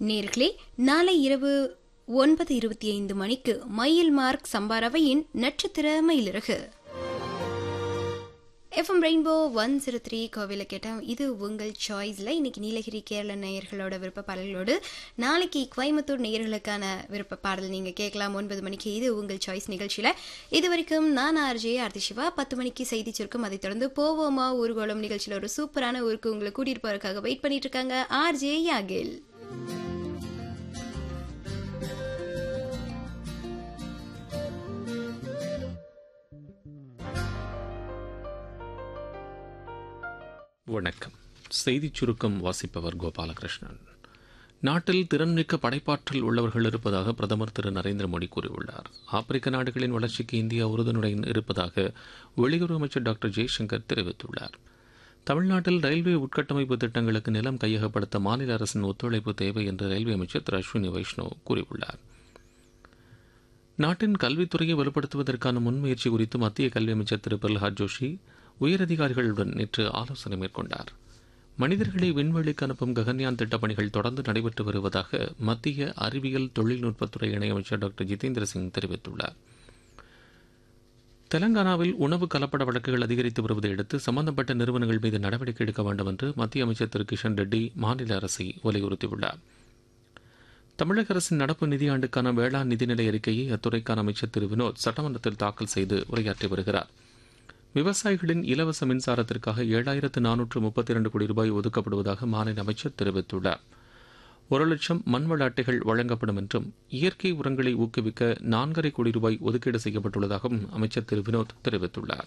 நேர்களே நாளை இரவு ஒன்பது இருபத்தி ஐந்து மணிக்கு மயில் மார்க் சம்பாரவையின் நட்சத்திர மயிலிறகு FM rainbow one zero three கோவில கேட்டோம் இது உங்கள் சாய்ஸில் இன்னைக்கு நீலகிரி கேரள நேயர்களோட விருப்ப பாடல்களோடு நாளைக்கு கோயம்புத்தூர் நேயர்களுக்கான விருப்ப பாடல் நீங்கள் கேட்கலாம் ஒன்பது மணிக்கு இது உங்கள் சாய்ஸ் நிகழ்ச்சியில் இது வரைக்கும் நான் ஆர்ஜே ஆர்த்தி சிவா பத்து மணிக்கு செய்தி சுருக்கம் அதைத் தொடர்ந்து போவோமா ஊர்கோலம் நிகழ்ச்சியில் ஒரு சூப்பரான ஊருக்கு உங்களை கூட்டிகிட்டு போகிறதுக்காக வெயிட் பண்ணிட்டு இருக்காங்க ஆர்ஜே யாகில் வணக்கம் செய்திச் சுருக்கம் வாசிப்பவர் கோபாலகிருஷ்ணன் நாட்டில் திறன்மிக்க படைப்பாற்றல் உள்ளவர்கள் இருப்பதாக பிரதமர் திரு நரேந்திர மோடி கூறியுள்ளார் ஆப்பிரிக்க நாடுகளின் வளர்ச்சிக்கு இந்தியா உறுதுணையுடன் இருப்பதாக வெளியுறவு அமைச்சர் டாக்டர் ஜெய்சங்கர் தெரிவித்துள்ளார் தமிழ்நாட்டில் ரயில்வே உட்கட்டமைப்பு திட்டங்களுக்கு நிலம் கையகப்படுத்த மாநில அரசின் ஒத்துழைப்பு தேவை என்று ரயில்வே அமைச்சர் திரு அஸ்வினி வைஷ்ணவ் கூறியுள்ளார் நாட்டின் கல்வித்துறையை வலுப்படுத்துவதற்கான முன்முயற்சி குறித்து மத்திய கல்வி அமைச்சர் திரு பிரல்ஹாத் ஜோஷி உயரதிகாரிகளுடன் நேற்று ஆலோசனை மேற்கொண்டார் மனிதர்களை விண்வெளிக்கு அனுப்பும் ககன்யான் திட்டப்பணிகள் தொடர்ந்து நடைபெற்று வருவதாக மத்திய அறிவியல் தொழில்நுட்பத்துறை இணையமைச்சர் டாக்டர் ஜிதேந்திர சிங் தெரிவித்துள்ளார் தெலங்கானாவில் உணவு கலப்பட வழக்குகள் அதிகரித்து வருவதை அடுத்து சம்பந்தப்பட்ட நிறுவனங்கள் மீது நடவடிக்கை எடுக்க வேண்டும் என்று மத்திய அமைச்சர் திரு கிஷன் ரெட்டி மாநில அரசை வலியுறுத்தியுள்ளார் தமிழக அரசின் நடப்பு நிதியாண்டுக்கான வேளாண் நிதிநிலை அறிக்கையை அத்துறைக்கான அமைச்சர் திரு வினோத் சட்டமன்றத்தில் தாக்கல் செய்து உரையாற்றி வருகிறார் விவசாயிகளின் இலவச மின்சாரத்திற்காக ஏழாயிரத்து நானூற்று முப்பத்தி இரண்டு கோடி ரூபாய் ஒதுக்கப்படுவதாக மாநில அமைச்சர் தெரிவித்துள்ளார் ஒரு லட்சம் மண்வள அட்டைகள் வழங்கப்படும் என்றும் இயற்கை உரங்களை ஊக்குவிக்க நான்கரை கோடி ரூபாய் ஒதுக்கீடு செய்யப்பட்டுள்ளதாகவும் அமைச்சர் திரு வினோத் தெரிவித்துள்ளார்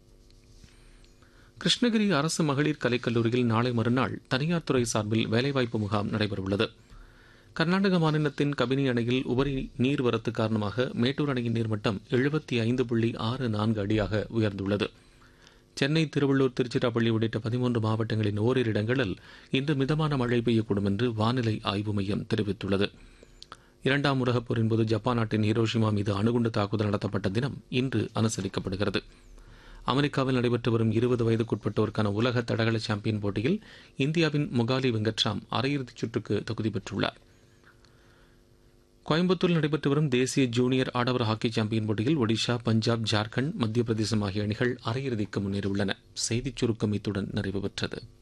கிருஷ்ணகிரி அரசு மகளிர் கலைக்கல்லூரியில் நாளை மறுநாள் தனியார் துறை சார்பில் வேலைவாய்ப்பு முகாம் நடைபெறவுள்ளது கர்நாடக மாநிலத்தின் கபினி அணையில் உபரி நீர்வரத்து காரணமாக மேட்டூர் அணையின் நீர்மட்டம் எழுபத்தி ஐந்து புள்ளி ஆறு நான்கு அடியாக உயர்ந்துள்ளது சென்னை திருவள்ளூர் திருச்சிராப்பள்ளி உள்ளிட்ட பதிமூன்று மாவட்டங்களின் ஓரிரு இடங்களில் இன்று மிதமான மழை பெய்யக்கூடும் என்று வானிலை ஆய்வு மையம் தெரிவித்துள்ளது இரண்டாம் உலகப் போரின் போது ஜப்பான் நாட்டின் ஹிரோஷிமா மீது அணுகுண்டு தாக்குதல் நடத்தப்பட்ட தினம் இன்று அனுசரிக்கப்படுகிறது அமெரிக்காவில் நடைபெற்று வரும் இருபது வயதுக்குட்பட்டோருக்கான உலக தடகள சாம்பியன் போட்டியில் இந்தியாவின் முகாலி வெங்கட்ராம் அரையிறுதிச் சுற்றுக்கு தகுதி பெற்றுள்ளார் கோயம்புத்தூரில் நடைபெற்று வரும் தேசிய ஜூனியர் ஆடவர் ஹாக்கி சாம்பியன் போட்டியில் ஒடிஷா பஞ்சாப் ஜார்க்கண்ட் மத்திய பிரதேசம் ஆகிய அணிகள் அரையிறுதிக்கு முன்னேறியுள்ளன செய்திச் சுருக்கம் இத்துடன் நிறைவு பெற்றது